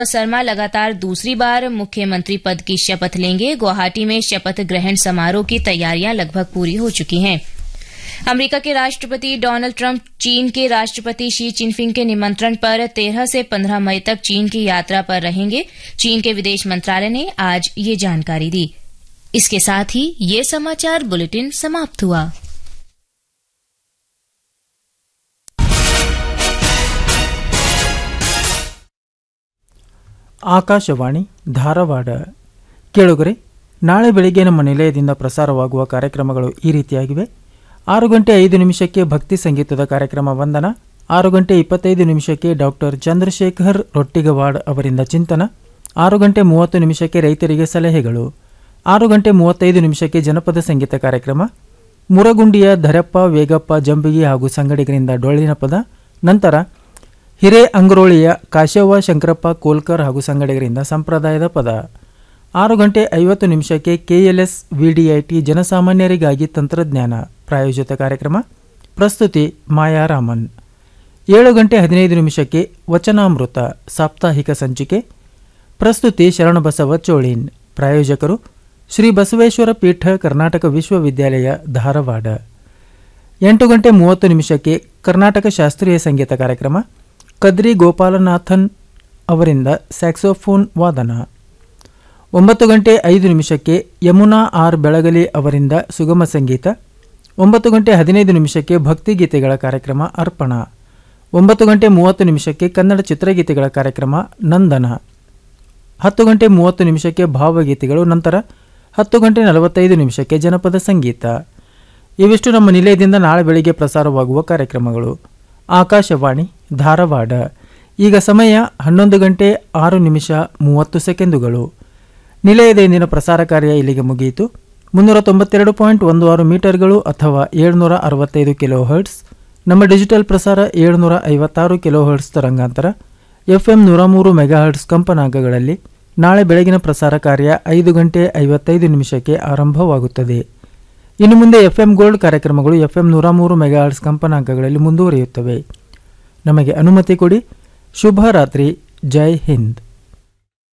शर्मा लगातार दूसरी बार मुख्यमंत्री पद की शपथ लेंगे गुवाहाटी में शपथ ग्रहण समारोह की तैयारियां लगभग पूरी हो चुकी हैं अमेरिका के राष्ट्रपति डोनाल्ड ट्रंप चीन के राष्ट्रपति शी चिनफिंग के निमंत्रण पर 13 से 15 मई तक चीन की यात्रा पर रहेंगे चीन के विदेश मंत्रालय ने आज ये जानकारी दी इसके साथ ही ये समाचार बुलेटिन समाप्त हुआ ಆಕಾಶವಾಣಿ ಧಾರವಾಡ ಕೇಳುಗರೆ ನಾಳೆ ಬೆಳಿಗ್ಗೆ ನಮ್ಮ ನಿಲಯದಿಂದ ಪ್ರಸಾರವಾಗುವ ಕಾರ್ಯಕ್ರಮಗಳು ಈ ರೀತಿಯಾಗಿವೆ ಆರು ಗಂಟೆ ಐದು ನಿಮಿಷಕ್ಕೆ ಭಕ್ತಿ ಸಂಗೀತದ ಕಾರ್ಯಕ್ರಮ ವಂದನ ಆರು ಗಂಟೆ ಇಪ್ಪತ್ತೈದು ನಿಮಿಷಕ್ಕೆ ಡಾಕ್ಟರ್ ಚಂದ್ರಶೇಖರ್ ರೊಟ್ಟಿಗವಾಡ್ ಅವರಿಂದ ಚಿಂತನ ಆರು ಗಂಟೆ ಮೂವತ್ತು ನಿಮಿಷಕ್ಕೆ ರೈತರಿಗೆ ಸಲಹೆಗಳು ಆರು ಗಂಟೆ ಮೂವತ್ತೈದು ನಿಮಿಷಕ್ಕೆ ಜನಪದ ಸಂಗೀತ ಕಾರ್ಯಕ್ರಮ ಮುರಗುಂಡಿಯ ಧರಪ್ಪ ವೇಗಪ್ಪ ಜಂಬಿಗಿ ಹಾಗೂ ಸಂಗಡಿಗರಿಂದ ಡೊಳ್ಳಿನ ಪದ ನಂತರ ಹಿರೇ ಅಂಗ್ರೋಳಿಯ ಕಾಶವ್ವ ಶಂಕರಪ್ಪ ಕೋಲ್ಕರ್ ಹಾಗೂ ಸಂಗಡಿಗರಿಂದ ಸಂಪ್ರದಾಯದ ಪದ ಆರು ಗಂಟೆ ಐವತ್ತು ನಿಮಿಷಕ್ಕೆ ಕೆಎಲ್ಎಸ್ ವಿಡಿಐಟಿ ಜನಸಾಮಾನ್ಯರಿಗಾಗಿ ತಂತ್ರಜ್ಞಾನ ಪ್ರಾಯೋಜಿತ ಕಾರ್ಯಕ್ರಮ ಪ್ರಸ್ತುತಿ ಮಾಯಾ ರಾಮನ್ ಏಳು ಗಂಟೆ ಹದಿನೈದು ನಿಮಿಷಕ್ಕೆ ವಚನಾಮೃತ ಸಾಪ್ತಾಹಿಕ ಸಂಚಿಕೆ ಪ್ರಸ್ತುತಿ ಶರಣಬಸವ ಚೋಳಿನ್ ಪ್ರಾಯೋಜಕರು ಶ್ರೀ ಬಸವೇಶ್ವರ ಪೀಠ ಕರ್ನಾಟಕ ವಿಶ್ವವಿದ್ಯಾಲಯ ಧಾರವಾಡ ಎಂಟು ಗಂಟೆ ಮೂವತ್ತು ನಿಮಿಷಕ್ಕೆ ಕರ್ನಾಟಕ ಶಾಸ್ತ್ರೀಯ ಸಂಗೀತ ಕಾರ್ಯಕ್ರಮ ಕದ್ರಿ ಗೋಪಾಲನಾಥನ್ ಅವರಿಂದ ಸ್ಯಾಕ್ಸೋಫೋನ್ ವಾದನ ಒಂಬತ್ತು ಗಂಟೆ ಐದು ನಿಮಿಷಕ್ಕೆ ಯಮುನಾ ಆರ್ ಬೆಳಗಲಿ ಅವರಿಂದ ಸುಗಮ ಸಂಗೀತ ಒಂಬತ್ತು ಗಂಟೆ ಹದಿನೈದು ನಿಮಿಷಕ್ಕೆ ಭಕ್ತಿಗೀತೆಗಳ ಕಾರ್ಯಕ್ರಮ ಅರ್ಪಣ ಒಂಬತ್ತು ಗಂಟೆ ಮೂವತ್ತು ನಿಮಿಷಕ್ಕೆ ಕನ್ನಡ ಚಿತ್ರಗೀತೆಗಳ ಕಾರ್ಯಕ್ರಮ ನಂದನ ಹತ್ತು ಗಂಟೆ ಮೂವತ್ತು ನಿಮಿಷಕ್ಕೆ ಭಾವಗೀತೆಗಳು ನಂತರ ಹತ್ತು ಗಂಟೆ ನಲವತ್ತೈದು ನಿಮಿಷಕ್ಕೆ ಜನಪದ ಸಂಗೀತ ಇವಿಷ್ಟು ನಮ್ಮ ನಿಲಯದಿಂದ ನಾಳೆ ಬೆಳಿಗ್ಗೆ ಪ್ರಸಾರವಾಗುವ ಕಾರ್ಯಕ್ರಮಗಳು ಆಕಾಶವಾಣಿ ಧಾರವಾಡ ಈಗ ಸಮಯ ಹನ್ನೊಂದು ಗಂಟೆ ಆರು ನಿಮಿಷ ಮೂವತ್ತು ಸೆಕೆಂಡುಗಳು ನಿಲಯದ ಇಂದಿನ ಪ್ರಸಾರ ಕಾರ್ಯ ಇಲ್ಲಿಗೆ ಮುಗಿಯಿತು ಮುನ್ನೂರ ತೊಂಬತ್ತೆರಡು ಪಾಯಿಂಟ್ ಒಂದು ಆರು ಮೀಟರ್ಗಳು ಅಥವಾ ಏಳುನೂರ ಅರವತ್ತೈದು ಕಿಲೋ ಹರ್ಟ್ಸ್ ನಮ್ಮ ಡಿಜಿಟಲ್ ಪ್ರಸಾರ ಏಳುನೂರ ಐವತ್ತಾರು ಕಿಲೋ ಹರ್ಟ್ಸ್ ತರಂಗಾಂತರ ಎಫ್ಎಂ ನೂರ ಮೂರು ಮೆಗಾಹರ್ಟ್ಸ್ ಕಂಪನಾಂಕಗಳಲ್ಲಿ ನಾಳೆ ಬೆಳಗಿನ ಪ್ರಸಾರ ಕಾರ್ಯ ಐದು ಗಂಟೆ ಐವತ್ತೈದು ನಿಮಿಷಕ್ಕೆ ಆರಂಭವಾಗುತ್ತದೆ ಇನ್ನು ಮುಂದೆ ಎಫ್ಎಂ ಗೋಲ್ಡ್ ಕಾರ್ಯಕ್ರಮಗಳು ಎಫ್ಎಂ ನೂರ ಮೂರು ಮೆಗಾಹರ್ಟ್ಸ್ ಕಂಪನಾಂಕಗಳಲ್ಲಿ ಮುಂದುವರಿಯುತ್ತವೆ ನಮಗೆ ಅನುಮತಿ ಕೊಡಿ ಶುಭ ರಾತ್ರಿ ಜೈ ಹಿಂದ್